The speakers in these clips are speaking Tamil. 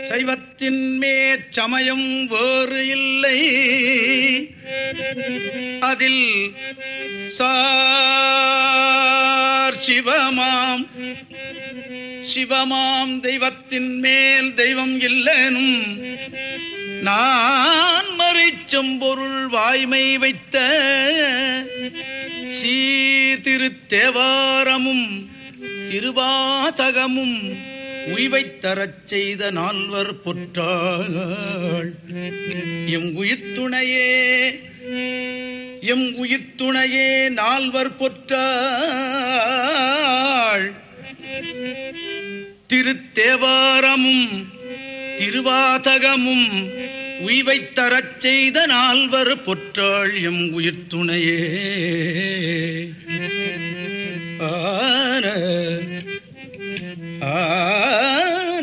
சைவத்தின் மேற்சமயம் வேறு இல்லை அதில் சார் சிவமாம் சிவமாம் தெய்வத்தின் மேல் தெய்வம் இல்லனும் நான் மறைச்செம்பொருள் வாய்மை வைத்த சீர்திருத்தேவாரமும் திருவாதகமும் உய்வைத் தரச் செய்த நால்வர் பொற்றாள் எம் உயிர் துணையே எம் உயிர் துணையே நால்வர் பொற்றாள் திருத்தேவாரமும் திருவாதகமும் உய்வைத் தரச் செய்த நால்வர் பொற்றாள் எம் உயிர் துணையே ஆன ஆன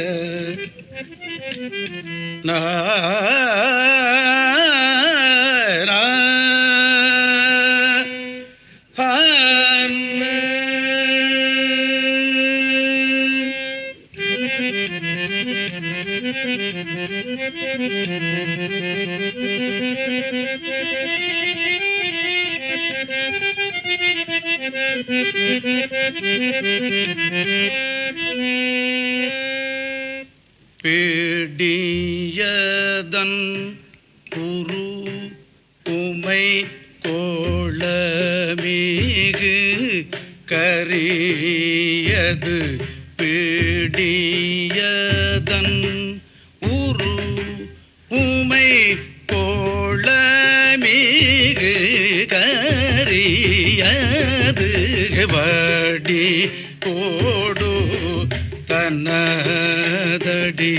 நா பேடியதன் குரு உமை கோளமிகு கரியது பேடியதன் உரு உமை கோளமிகு கரியது வடி கோடு தன்னதடி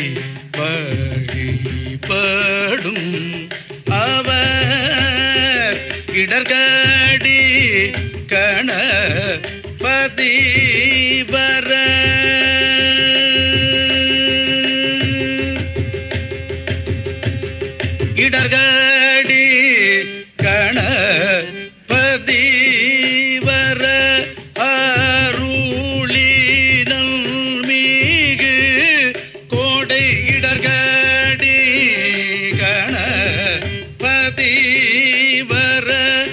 வழிபடும் அவர் இடர்கடி கண பதிவர இடர்கடி கண பதிவர அருளினல் மீகு கோடை இடர்கடி கண பதிவர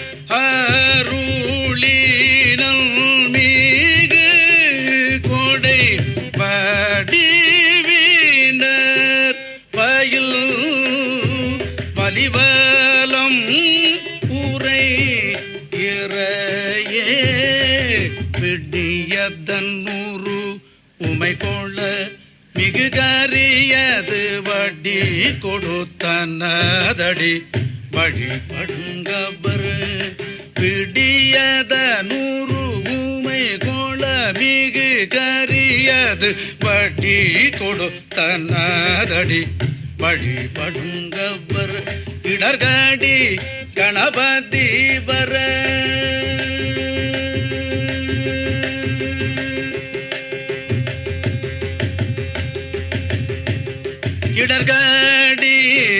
அருளினல் மீகு கோடை படிவினர் பயில் பலிபலம் உரை இறையே பிடியதன்னூறு உமை கொள்ள மிகு கரியது வட்டி கொடுத்தனதடி வழிபடுங்கவர் பிடியத நூறு உமை கொள்ள மிகு கரியது வட்டி கொடுத்தனதடி வழிபடுங்கவர் இடர்கடி கணபதி வர இடர்கடி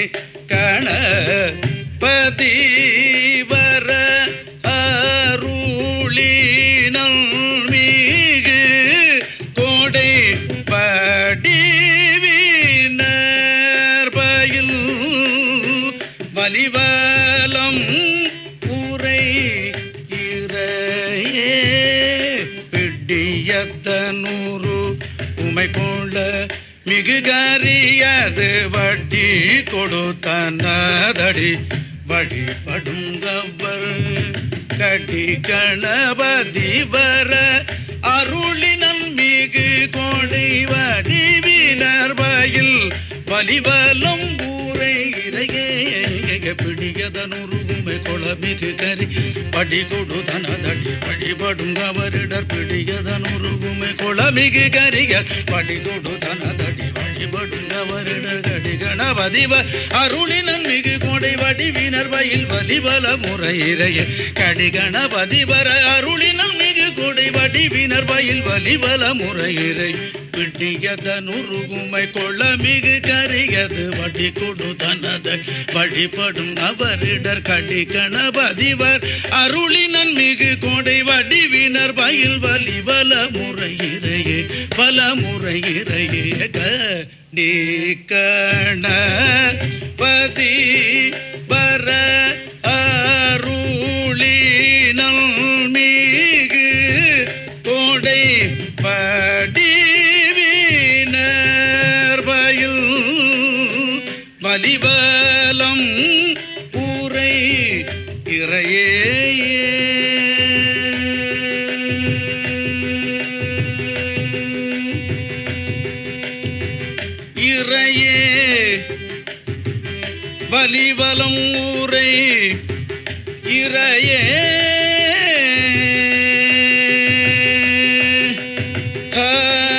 கணபதி வர அருளினல் மீகு கோடை படிவினர் பயில் வலிவலம் உரை இறையே பிடியத்தனூறு உமை போல மிகு கரியது வட்டி கொடுத்தனதடி வழிபடுங்கவர் கடி கணபதி வர அருளினன் மிகு கோடை வடிவினர் பயில் வலிவலம் ஊரை இறையே பிடியதனுருகுமை கொளமிகு கரி படி கொடு தனதடி வழிபடுங்கவரிடர் பிடியதனுருகுமை கொளமிகு கரிக படி கொடு தனதடி வழிபடுங்கவரிடர் கடி கணபதிவ அருளினன் மிகு கொடை வடிவினர் வயில் வலிபல முறையிறைய கடி கணபதிவர அருளினன் மிகு கொடை வடிவினர் வயல் வலிவல முறையிறை பிடியதனுருகுமை கொள்ளமிகு கரியது வடி கொடு தனத வழிபடும் அவரிடர் கடி கணபதிவர் அருளினன் மிகு கொடை வடிவினர் வயல் வலிவல முறையிறையே பல முறையிறையே கடி கணபதி வர அருளினல் மிகு கோடை படிவினர் பயில் வலிபலம் ஊரை இறையே இறையே வலிவலம் ஊரை இறையே ஆ.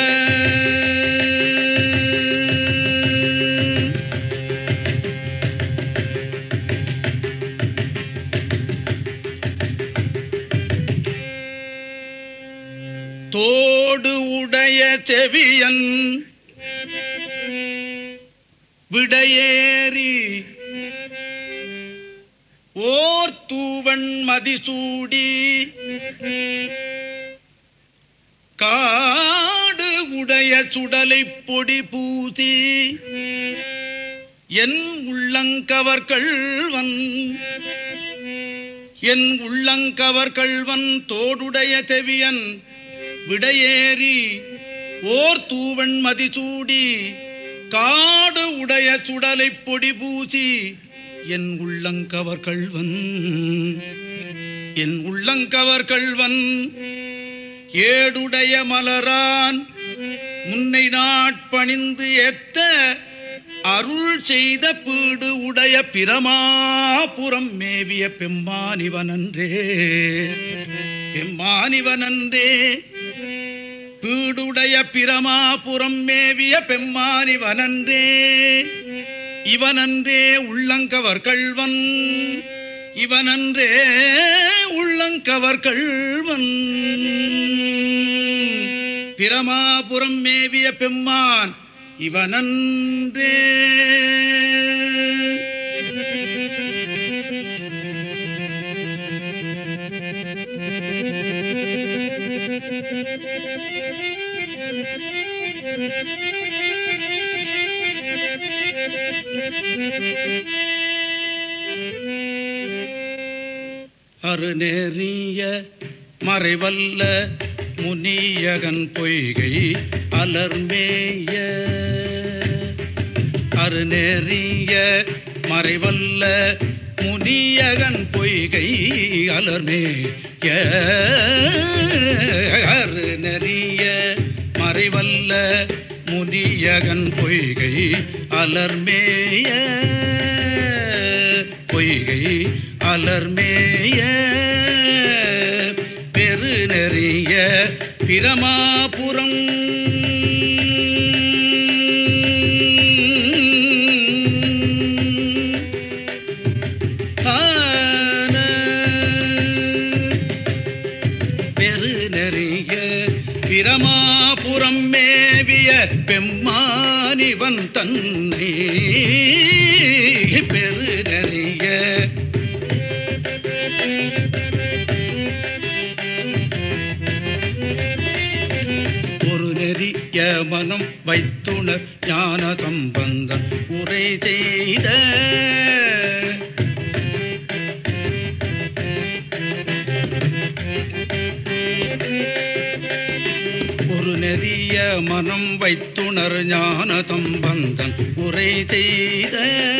தோடு உடைய செவியன் விடையேறி ஓர் தூவன் மதிசூடி காடு உடைய சுடலை பொடி பூசி என் உள்ளங்கவர்கள்வன் என் உள்ளங்கவர்கள்வன் தோடுடைய செவியன் விடையேறி ஓர் தூவன் மதிசூடி காடு உடைய சுடலை பொடி பூசி என் உள்ளங்கவர் கள்வன் என் உள்ளங்கவர் கள்வன் ஏடுடைய மலரான் முன்னை நாட்பணிந்து ஏத்த அருள் செய்த பீடு உடைய பிரமாபுரம் மேவிய பெம்மானிவனன்றே பெம்மானிவனன்றே பீடுடைய பிரமாபுரம் மேவிய பெம்மானிவனன்றே இவனன்றே உள்ளங்கவர் கள்வன் இவனன்றே உள்ளங்கவர் கள்வன் பிரமாபுரம் மேவிய பெம்மான் இவனன்றே அருநெறிய மறைவல்ல முனியகன் பொய்கை அலர்மேய அருநெறிய மறைவல்ல முனியகன் பொய்கை அலர்மேய அருநெறிய மறைவல்ல முனியகன் பொய்கை அலர்மேய பொய்கை அலர்மேய பெருநெறிய பிரமாபுரம் ஆன பெருநெறிய பிரமாபுரம் மேவிய பெம்மானிவன் தன்னை பெருநெறிய ஒரு நெறிய மனம் வைத்துணர் ஞான சம்பந்தம் உரை செய்த ஒரு நெறிய மனம் வைத்துணர் ஞான சம்பந்தன் உரை செய்த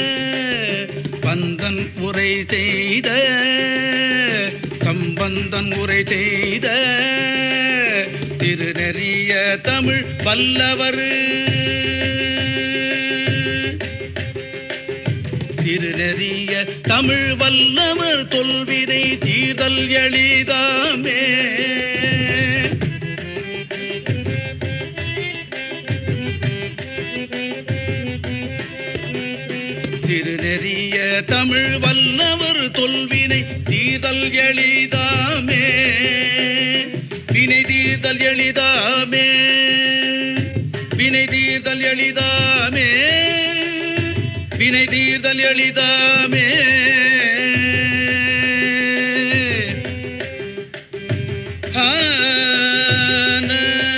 பந்தன் உரை செய்த சம்பந்தன் உரை செய்த திருநெறிய தமிழ் வல்லவர் திருநெறிய தமிழ் வல்லவர் தொல்வினை தீர்தல் எளிதாமே திருநெறிய தமிழ் வல்லவர் தொல்வினை தீதல் எளிதாமே வினை தீர்தல் எளிதாமே வினை தீர்தல் எளிதாமே ஆன.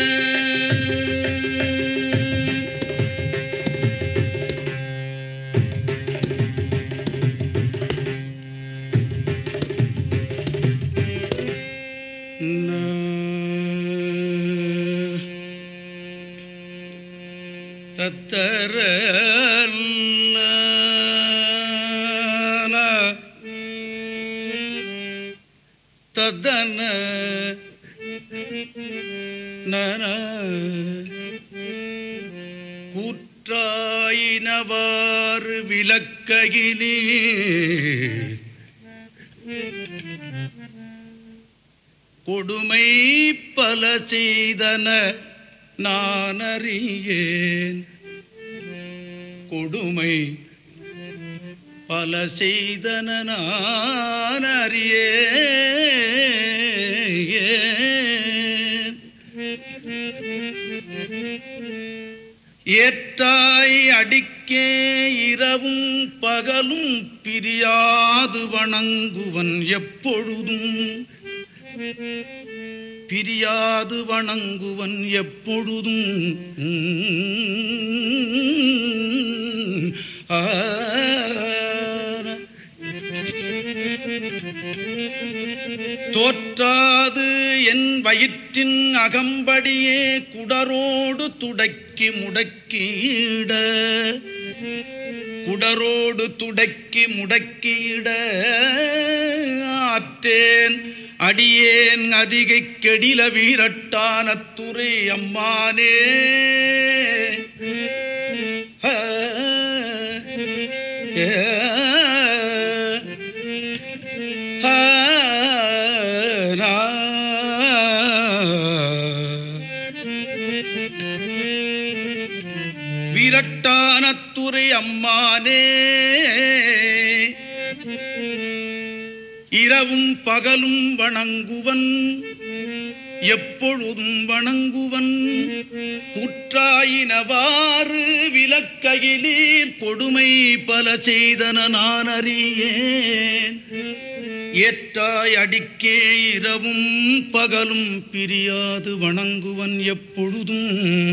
தத்தர ததன நன கூற்றாயினவாறு விளக்ககிலே கொடுமை பல செய்தன நான் அறியேன் கொடுமை பல செய்தன நான் அறியேன் ஏற்றாய் அடிக்கே இரவும் பகலும் பிரியாது வணங்குவன் எப்பொழுதும் பிரியாது வணங்குவன் எப்பொழுதும் ஆன. தோற்றாது என் வயிற்றின் அகம்படியே குடரோடு துடக்கி முடக்கிட குடரோடு துடக்கி முடக்கிட ஆற்றேன் அடியேன் அதிகை கெடில வீரட்டான துறை அம்மானே ஆ, ஏ, ஆ, நா. வீரட்டானத்துறை அம்மானே இரவும் பகலும் வணங்குவன் எப்பொழுதும் வணங்குவன் குற்றாயினவாறு விலக்கையிலீர் கொடுமை பல செய்தன நான் அறியேன் ஏற்றாய் அடிக்கே இரவும் பகலும் பிரியாது வணங்குவன் எப்பொழுதும்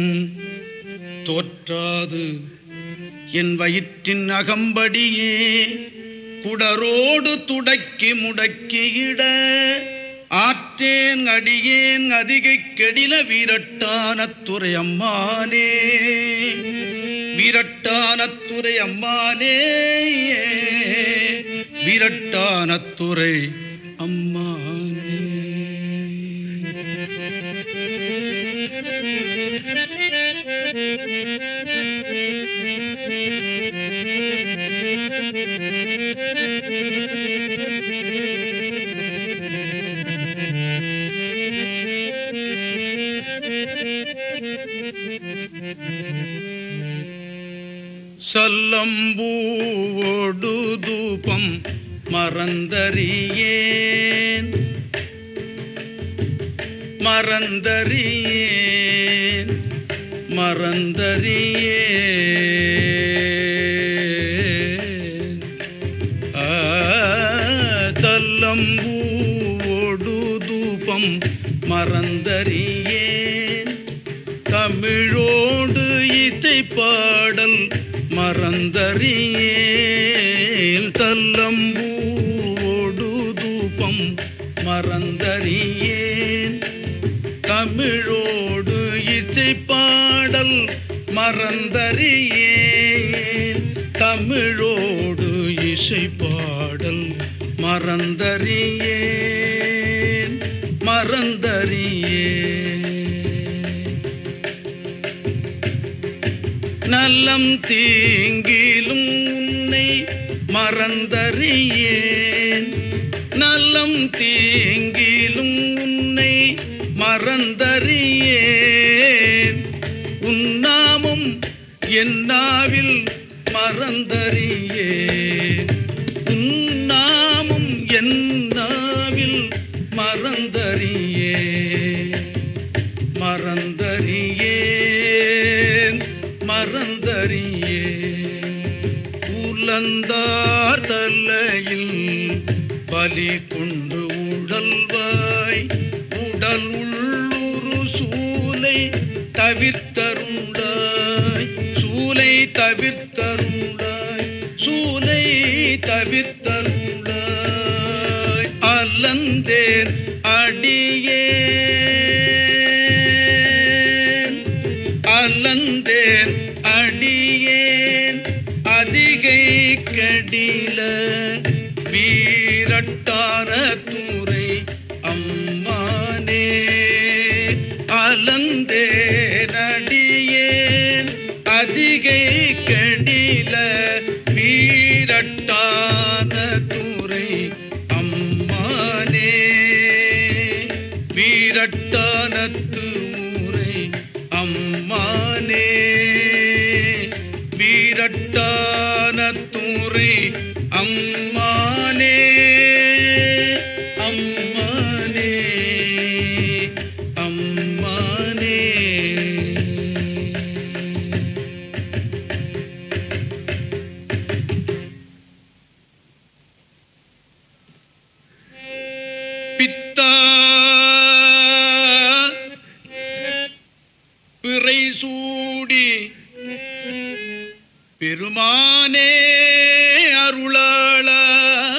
தோற்றாது என் வயிற்றின் அகம்படியே குடரோடு துடக்கி முடக்கியிட ஆற்றேன் அடியேன் அதிகை கெடில வீரட்டான துறை அம்மானே வீரட்டானத்துறை அம்மானே வீரட்டானத்துறை அம்மானே சல்லம்பூவோடு தூபம் மறந்தறியேன் மறந்தறியேன் மறந்தறியேன் ஆ, தல்லம்பூவோடு தூபம் மறந்தறியேன் தமிழோடு இசை பாடல் மறந்தறியேன் தல்லம்பூவோடு தூபம் மறந்தறியேன் தமிழோடு இசை பாடல் மறந்தறியேன் தமிழோடு இசை பாடல் மறந்தறியேன் மறந்தறியேன் நலம் தீங்கிலும் உன்னை மறந்தறியேன் நலம் தீங்கிலும் உன்னை மறந்தறியேன் உன்னாமம் என்னாவில் மறந்தறியேன் உன்னாமம் என்னாவில் மறந்தறியேன் மறந்தறியேன் மறந்தறியே உலந்தார் தலையில் பலி கொண்டு உடல்வாய் உடல் உள்ளுரு சூலை தவிர்த்தருண்டாய் சூலை தவிர்த்தருண்டாய் சூலை தவிர்த்தருண்டாய் அல்லந்தேன் அடியேன் அல்லந்தேன் அடியேன் அதிகை கடில வீரட்டான தூரை அம்மானே அலந்தேன் அடியேன் அதிகை கடில வீரட்டான தூரை அம்மானே வீரட்டானத்து ஊரை அம்மானே வீரட்டானத்தூரை அம்மானே அம்மானே அம்மானே பித்தா பிறை சூடி பெருமானே அருளாளா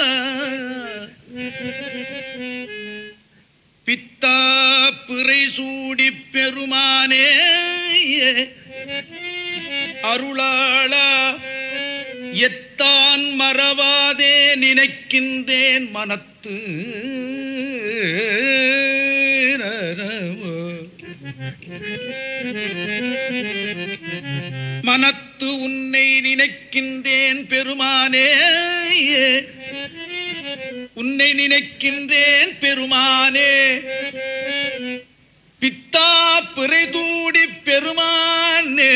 பித்தா பிறை சூடி பெருமானே அருளாளா எத்தான் மறவாதே நினைக்கின்றேன் மனத்து மனத்து உன்னை நினைக்கின்றேன் பெருமானே உன்னை நினைக்கின்றேன் பெருமானே பித்தா பிறை தூடி பெருமானே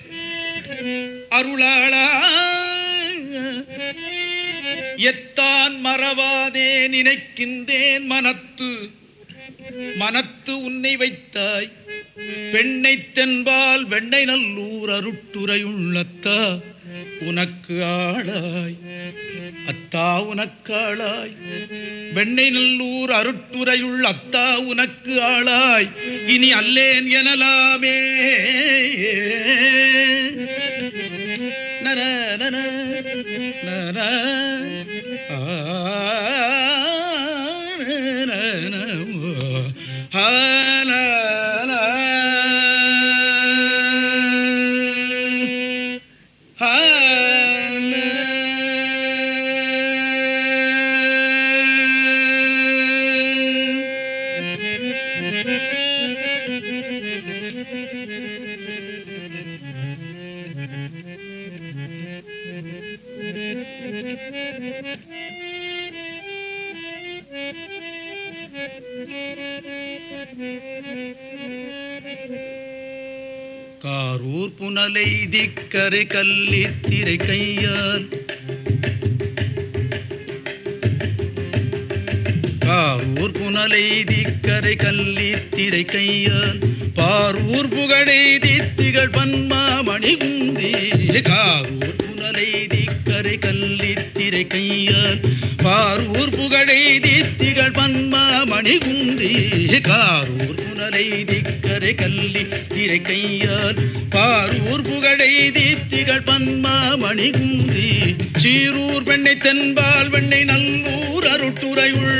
அருளாளா எத்தான் மறவாதே நினைக்கின்றேன் மனத்து மனத்து உன்னை வைத்தாய் பெண்ணை தென்பால் வெண்ணை நல்லூர் அருட்டுரையுள்ளத்தா உனக்கு ஆளாய் அத்தா உனக்கு ஆளாய் வெண்ணை நல்லூர் அருட்டுரையுள் அத்தா உனக்கு ஆளாய் இனி அல்லேன் எனலாமே நர நர நர ஆ, நர, நமோ. ஆ, ந, ந. ஆ, ந. காரூர் புனலை திக்கரை கல்லி திரை கையால் காரூர் புனலை திக்கரை கல்லி திரை கையால் பாரூர் புகழை தித்திகள் பன்மா மணிகுந்தி காரூர் புனலை திக்கரை கல்லி திரை கையால் பாரூர் புகழை தித்திகள் பன்மா மணிகுந்தி காரூர் புனலை திக்கரை கல்லி திரை கையால் பாரூர் புகழை தீத்திகள் பன்மா மணிகுந்தி சீரூர் பெண்ணை தென்பால் வெண்ணை நல்லூர் அருட்டுரையுள்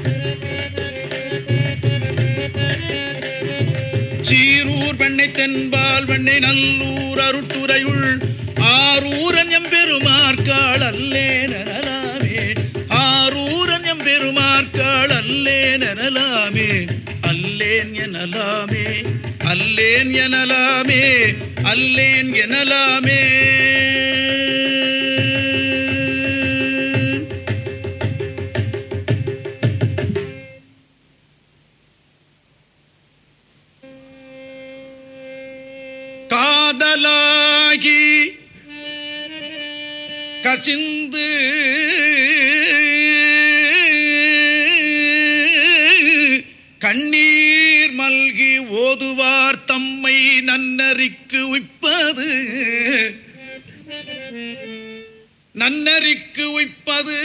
சீரூர் பெண்ணை தென்பால் வெண்ணை நல்லூர் அருட்டுரையுள் ஆரூரன் எம்பெருமார்காள் அல்லே நனலாமே ஆரூரன் எம்பெருமார்காள் அல்லே நனலாமே அல்லேன் எனலாமே அல்லேன் எனலாமே அல்லேன் எனலாமே காதலாகி கசிந்து கண்ணீர் மல்கி ஓதுவார் தம்மை நன்னறிக்கு உய்ப்பது நன்னறிக்கு உய்ப்பது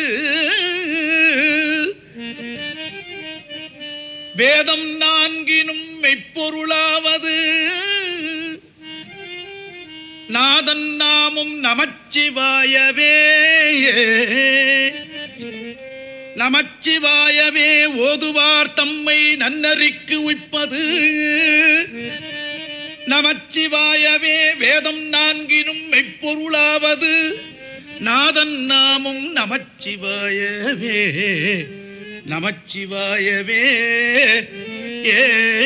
வேதம் நான்கினும் மெய்ப்பொருளாவது நாதன் நாமும் நமச்சிவாயவே நமச்சிவாயவே ஓதுவார் தம்மை நன்னறிக்கு உய்ப்பது நமச்சிவாயவே வேதம் நான்கினும் மெய்ப்பொருளாவது நாதன் நாமும் நமச்சிவாயவே நமச்சிவாயவே ஏ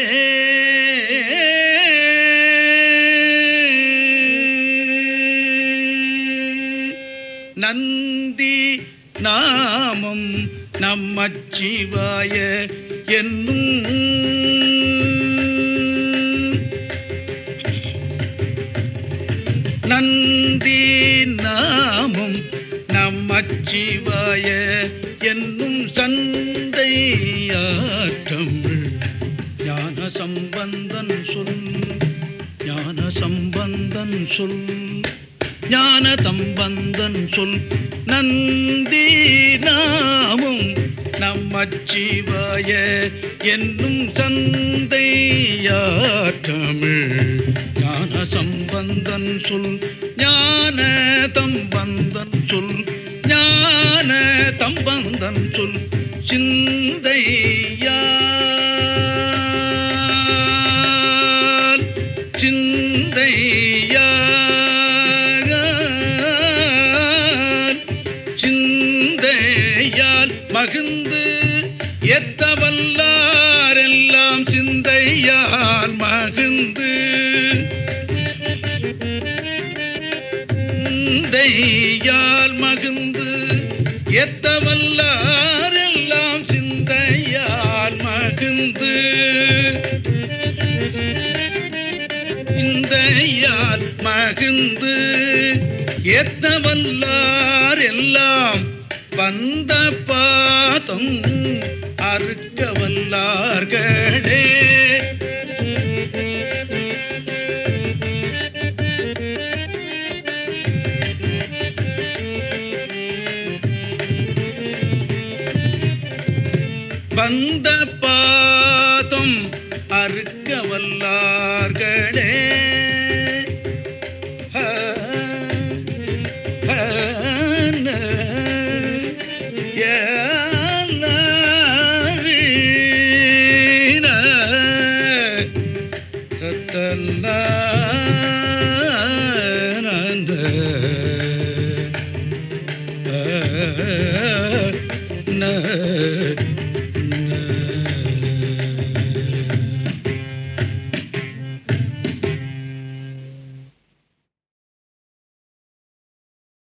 நந்தி நாமம் நம்மச்சிவாய என்னும் நந்தி நாமம் நம்மச்சிவாய என்னும் சந்தையாற்றம் ஞான சம்பந்தன் சொல் ஞான சம்பந்தன் சொல் ஞான தம்பந்தன் சொல் நந்தி நாமும் நம்மச்சிவாய என்னும் சந்தையாற்றமிழ் ஞான சம்பந்தன் சொல் ஞான தம்பந்தன் சொல் ஞான தம்பந்தன் சொல் சிந்தையால் சிந்தையால் சிந்தையால் மகிழ்ந்து எத்தவல்லாரெல்லாம் சிந்தையால் மகிழ்ந்து சிந்தையால் மகிழ்ந்து எத்தவல்லாரெல்லாம் சிந்தையால் மகிழ்ந்து சிந்தையால் மகிழ்ந்து எத்தவல்லார் எல்லாம் வந்த பாதம் அறுக்க வல்லார்களே வந்த பாதம் அறுக்க வல்லார்களே